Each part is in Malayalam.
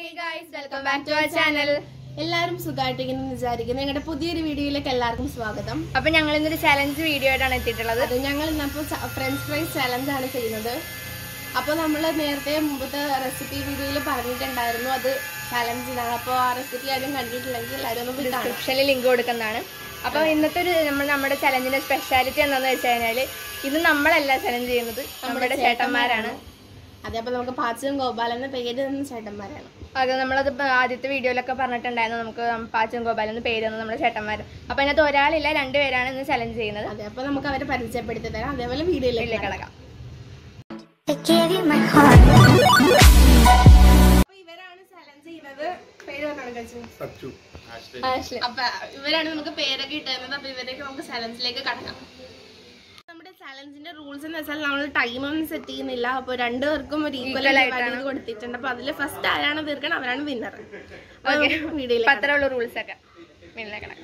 Hey guys welcome back to our channel എല്ലാവരും സുഖമായിട്ടിരിക്കുന്നു വിചാരിക്കുന്നു ഞങ്ങളുടെ പുതിയൊരു വീഡിയോയിലേക്ക് എല്ലാവർക്കും സ്വാഗതം അപ്പൊ ഞങ്ങൾ ഇന്നൊരു ചലഞ്ച് വീഡിയോ ആയിട്ടാണ് എത്തിയിട്ടുള്ളത് അത് ഞങ്ങൾ ഇന്നപ്പോൾ ഫ്രഞ്ച് ഫ്രൈസ് ചലഞ്ച് ആണ് ചെയ്യുന്നത് അപ്പോൾ നമ്മൾ നേരത്തെ മുമ്പത്തെ റെസിപ്പി വീഡിയോയിൽ പറഞ്ഞിട്ടുണ്ടായിരുന്നു അത് ചലഞ്ചിനാണ് അപ്പോൾ ആ റെസിപ്പി ആരും കണ്ടിട്ടില്ലെങ്കിൽ എല്ലാവരും ഒന്ന് പോയി കാണാം ഡിസ്ക്രിപ്ഷനിൽ ലിങ്ക് കൊടുക്കുന്നതാണ് അപ്പൊ ഇന്നത്തെ ഒരു നമ്മൾ നമ്മുടെ ചലഞ്ചിന്റെ സ്പെഷ്യാലിറ്റി എന്താണെന്ന് വെച്ച് കഴിഞ്ഞാല് ഇത് നമ്മളല്ല ചലഞ്ച് ചെയ്യുന്നത് നമ്മുടെ ചേട്ടന്മാരാണ് അതേപോലെ നമുക്ക് പാച്ചകം ഗോപാൽ എന്ന പേര് തന്ന ചേട്ടന്മാരാണ് അത് നമ്മളത് ഇപ്പൊ ആദ്യത്തെ വീഡിയോയിലൊക്കെ പറഞ്ഞിട്ടുണ്ടായിരുന്നു നമുക്ക് പാച്ചും ഗോപാൽ എന്ന് പേര് തന്നു നമ്മുടെ ചേട്ടന്മാർ അപ്പൊ അതിനകത്ത് ഒരാളില്ല രണ്ടുപേരാണ് ഇന്ന് ചലഞ്ച് ചെയ്യുന്നത് അതെ അപ്പോൾ നമുക്ക് അവരെ പരിചയപ്പെടുത്തി തരാം അതേപോലെ വീഡിയോയിലേക്ക് ഇതിലേക്ക് കിടക്കാം I gave you my heart. അപ്പോൾ ഇവരാണ് ചലഞ്ച് ചെയ്യുന്നത് പേര് പറഞ്ഞാണ് കഴിച്ചു സച്ചു ആഷ്ലി അപ്പൊ ഇവരാണ് നമുക്ക് പേരൊക്കെ ഇട്ടുതരുന്നത് അപ്പൊ ഇവരൊക്കെ നമുക്ക് ചലഞ്ചിലേക്ക് കടക്കാം നമ്മുടെ ചലഞ്ചിന്റെ റൂൾസ് എന്ന് വെച്ചാൽ നമ്മൾ ടൈം ഒന്നും സെറ്റ് ചെയ്യുന്നില്ല അപ്പൊ രണ്ടുപേർക്കും ഒരു ഈക്വൽ Equal ഡിവൈഡ് ആയിട്ടാണ്. ചെയ്ത് കൊടുത്തിട്ടുണ്ട് അപ്പൊ അതിൽ ഫസ്റ്റ് ആരാണ് തീർക്കണം അവരാണ് വിന്നർ ഓക്കെ വീഡിയോയിലേക്ക് അപ്പൊ അത്രേ ഉള്ളൂ റൂൾസ് ഒക്കെ വീട്ടിലേക്ക് കിടക്കാം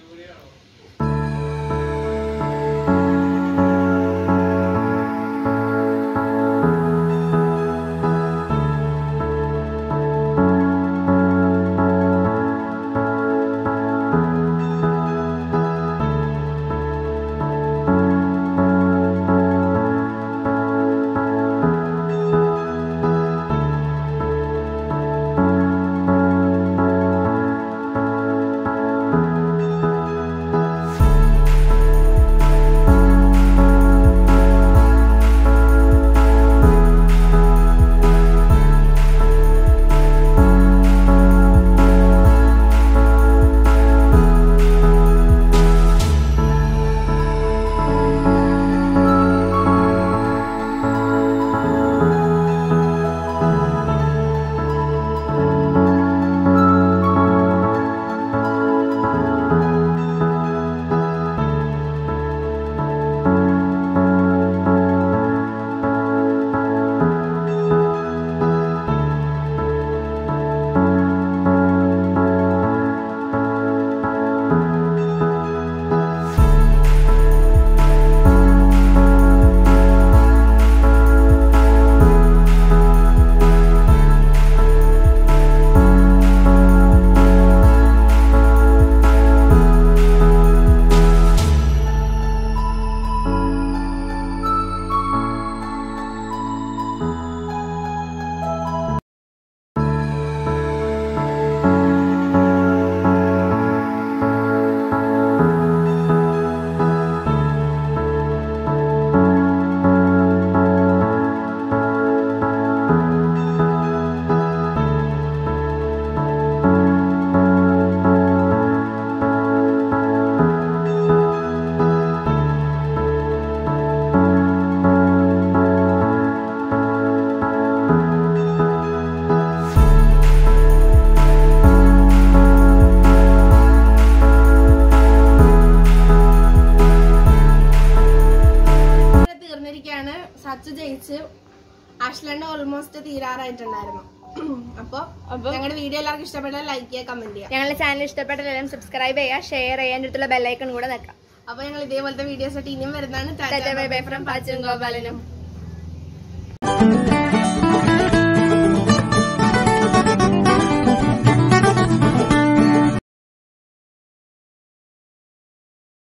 ഇവിടെ തീർന്നിരിക്കുകയാണ് സച്ചു ജയിച്ച് അഷ്ലണ്ട് ഓൾമോസ്റ്റ് തീരാറായിട്ടുണ്ടായിരുന്നു അപ്പൊ അപ്പൊ ഞങ്ങളുടെ വീഡിയോ എല്ലാവർക്കും ഇഷ്ടപ്പെട്ടാൽ ലൈക്ക് ചെയ്യുക കമന്റ് ചെയ്യുക ഞങ്ങളുടെ ചാനൽ ഇഷ്ടപ്പെട്ട എല്ലാവരും സബ്സ്ക്രൈബ് ചെയ്യുക ഷെയർ ചെയ്യാൻ അടുത്തുള്ള ബെല്ലൈക്കൺ കൂടെ നിൽക്കാം അപ്പൊ ഞങ്ങൾ ഇതേപോലത്തെ വീഡിയോസ് ആയിട്ട് ഇനിയും വരുന്നതാണ് ബൈ ബൈ ഫ്രം പാച്ചും ഗോപാലനും